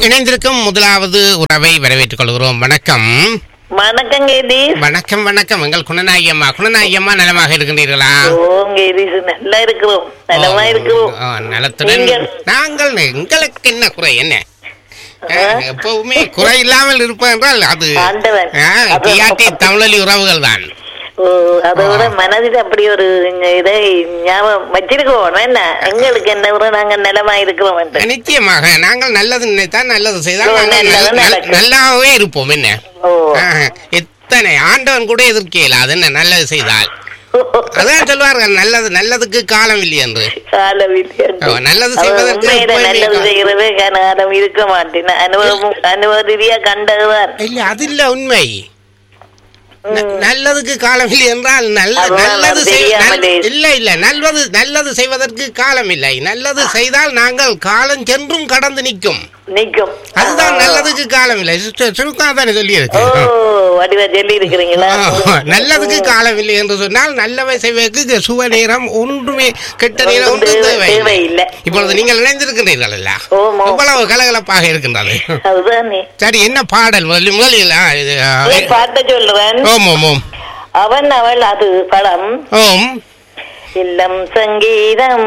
இணைந்திருக்கும் முதலாவது உறவை வரவேற்றுக் கொள்கிறோம் வணக்கம் வணக்கம் கேதி வணக்கம் வணக்கம் எங்கள் குணநாயகி அம்மா குணநாயகி அம்மா நலமாக இருக்கின்றீர்களா ஓ கேதி நல்லா இருக்கிறோம் நலமா இருக்கிறோம் ஆ, நலத்துடன் நீங்கள்? நாங்கள் எங்களுக்கு என்ன குறை என்ன ஆ, எப்பவுமே குறை இல்லாமல் இருப்போம் என்றால் அது ஆண்டவன். ஆ, அது- டிஆர்டி தமிழொலி உறவுகள் தான் ஓ அதோட மனதில் அப்படி ஒரு இதை ஞாபகம் வச்சிருக்கோம் என்ன எங்களுக்கு என்ன விட நாங்க நலமா இருக்கிறோம் என்று நிச்சயமாக நாங்கள் நல்லது நினைத்தால் நல்லது செய்தால் ஓ, நாங்கள் நல்லது நல்ல- நடக்கும். நல்லாவே இருப்போம் என்ன ஓ ஆ, எத்தனை ஆண்டவன் கூட எதிர்க்கையில் அது என்ன நல்லது செய்தால் அதான் சொல்வார்கள் நல்லது நல்லதுக்கு காலம் இல்லை என்று காலவில்லை ஓ, நல்லது செய்வதற்கு உண்மையில எப்போதுமே நல்லது கா- செய்யறது காலம் இருக்க மாட்டேன் அனுபவம் அனுபவ ரீதியா கண்டதுதான் இல்ல அது இல்ல உண்மை ந- ம். நல்லதுக்கு காலம் இல்லை என்றால் நல்ல அதுதான் நல்லது நான் செய்- நல்- தெரியாமலே. இல்ல இல்ல நல்லது நல்லது செய்வதற்கு காலம் இல்லை நல்லது செய்தால் நாங்கள் காலம் சென்றும் கடந்து நிற்கும் நிக்கும் அதுதான் நல்லதுக்கு காலம் இல்லை சு- சுருக்கம் தானே சொல்லி ஓ இருக்கு வடிவா சொல்லி இருக்கிறீங்களா நல்லதுக்கு காலம் இல்லை என்று சொன்னால் நல்லவை செய்வதற்கு சுப நேரம் ஒன்றுமே கெட்ட நேரம் ஒன்றும் ஒன்றும் தேவை- தேவையில்லை தேவையில்லை. இப்பொழுது நீங்கள் இணைந்திருக்கின்றீர்கள் அல்ல ஓமோ. இவ்வளவு கலகலப்பாக இருக்கின்றது அதுதானே சரி என்ன பாடல் முதலில் முதலில் ஆ, இது, ஆ, நீ பாட்ட சொல்றேன் ஓம் ஓம் ஓம் அவன் அவள் அது படம் ஓம் இல்லம் சங்கீதம்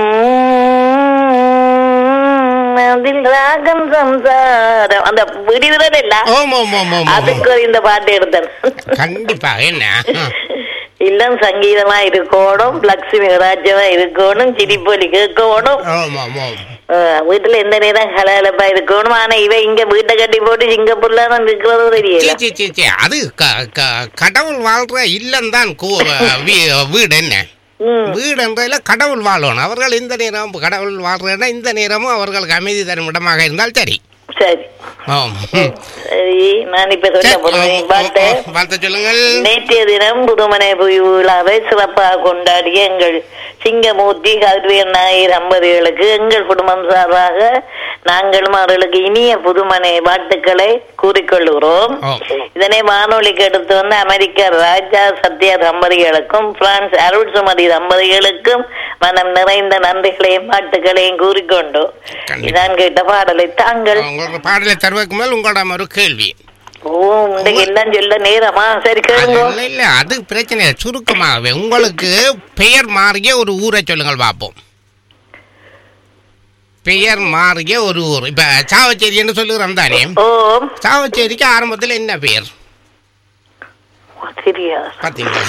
அதில் ராகம் சம்சாரம் அந்த விடுதல் இல்ல ஓம் ஓம் ஓம் ஓம் ஓம். அதுக்கு ஒரு இந்த பாட்டு எடுத்தேன் கண்டிப்பாக என்ன இல்லம் சங்கீதமா இருக்கணும் லட்சுமி ராஜ்யமா இருக்கணும் சிரிப்பொலி கேட்கணும் ஓம் ஓம் ஓம் அஹ் வீட்டுல எந்த நேரம் கலகலப்பா இருக்கணும் ஆனா இவ இங்க வீட்டை கட்டி போட்டு சிங்கப்பூர்ல தான் இருக்கிறது சீ, தெரியல சீ, சீ, சீ. அது க- க- கடவுள் வாழ்ற இல்லம் தான் வீடு என்ன ம் வீடு என்றதில் கடவுள் வாழணும் அவர்கள் இந்த நேரம் கடவுள் வாழ்றேன்னா இந்த நேரமும் அவர்களுக்கு அமைதி தரும் இடமாக இருந்தால் சரி சரி ஆம் சரி நான் இப்ப சொல்ல சரி, போறேன் ஓ, ஓ, பாட்டு ஓ, வாழ்த்து சொல்லுங்கள் நேற்றைய தினம் புதுமனை புவி விழாவை சிறப்பாக கொண்டாடிய எங்கள் சிங்கமூர்த்தி கல்வியர் நாயர் தம்பதிகளுக்கு எங்கள் குடும்பம் சார்பாக நாங்களும் அவர்களுக்கு இனிய புதுமனை வாழ்த்துக்களை கூறிக்கொள்கிறோம் ஓ. இதனை வானொலிக்கு எடுத்து வந்த அமெரிக்க ராஜா சத்யா தம்பதிகளுக்கும் பிரான்ஸ் அருள் சுமதி தம்பதிகளுக்கும் மனம் நிறைந்த நன்றிகளையும் வாழ்த்துக்களையும் கூறிக்கொண்டு கண்டிப்பா. இதான் கேட்ட பாடலை தாங்கள் உங்களுக்கு பாடலை தருவதற்கு மேல் உங்களிடம் ஒரு கேள்வி ஓ இன்றைக்கு எல்லாம் சொல்ல நேரமா சரி அது கேளுங்க இல்ல, இல்ல அது பிரச்சனை இல்லை. சுருக்கமாகவே உங்களுக்கு பெயர் மாறிய ஒரு ஊரை சொல்லுங்கள் பார்ப்போம் பெயர் மாறிய ஒரு ஊர் இப்ப சாவச்சேரின்னு சொல்லுகிறோம் தானே ஓ சாவச்சேரிக்கு ஆரம்பத்தில் என்ன பெயர் தெரியாது பாத்தீங்களா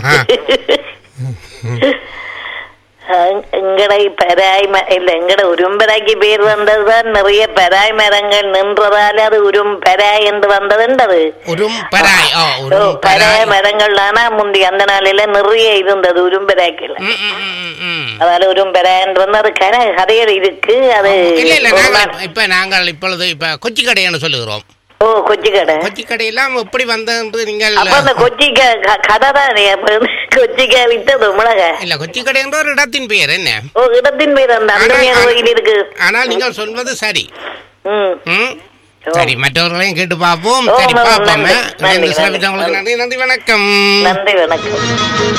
அஹ் எங்கடை பராய் ம- இல்ல எங்கட உரும்பராய்க்கு பேர் வந்ததுதான் நிறைய பராய் மரங்கள் நின்றதால அது உரும் பராய் என்று வந்ததுன்றது உரும் பராய் ஓ ஓ, உரும் பராய பராய் மரங்கள் ஆனா முந்தி அந்த நாளில நிறைய இருந்தது உரும்பராய்க்குல ம், ம், ம், ம், ம். அதால உரும்பராயன் வந்து அது கன கதைகள் இருக்கு அது இல்ல இல்ல ஒரு நாங்கள் நாள்- இப்ப நாங்கள் இப்பொழுது இப்ப கொச்சி கடைன்னு சொல்லுகிறோம் ஓ கொச்சி கடை கொச்சி கடையெல்லாம் எப்படி வந்தது நீங்கள் அப்ப அந்த கொச்சி க- க- கடை தான் கொச்சிக்கா வித்தது மிளகா இல்ல கொச்சி கடை என்ற ஒரு இடத்தின் பெயர் என்ன ஓ இடத்தின் பேர் அந்த ஆனால் அந்தமியார் கோயில் இருக்கு ஆனால் நீங்கள் சொல்வது சரி ம் ம் சரி மற்றவர்களையும் கேட்டு பார்ப்போம் ஓ, சரி நன்றி, பார்ப்போம் நன்றி, நன்றி நன்றி, சிறப்பித்தவங்களுக்கு நன்றி நன்றி வணக்கம் நன்றி வணக்கம்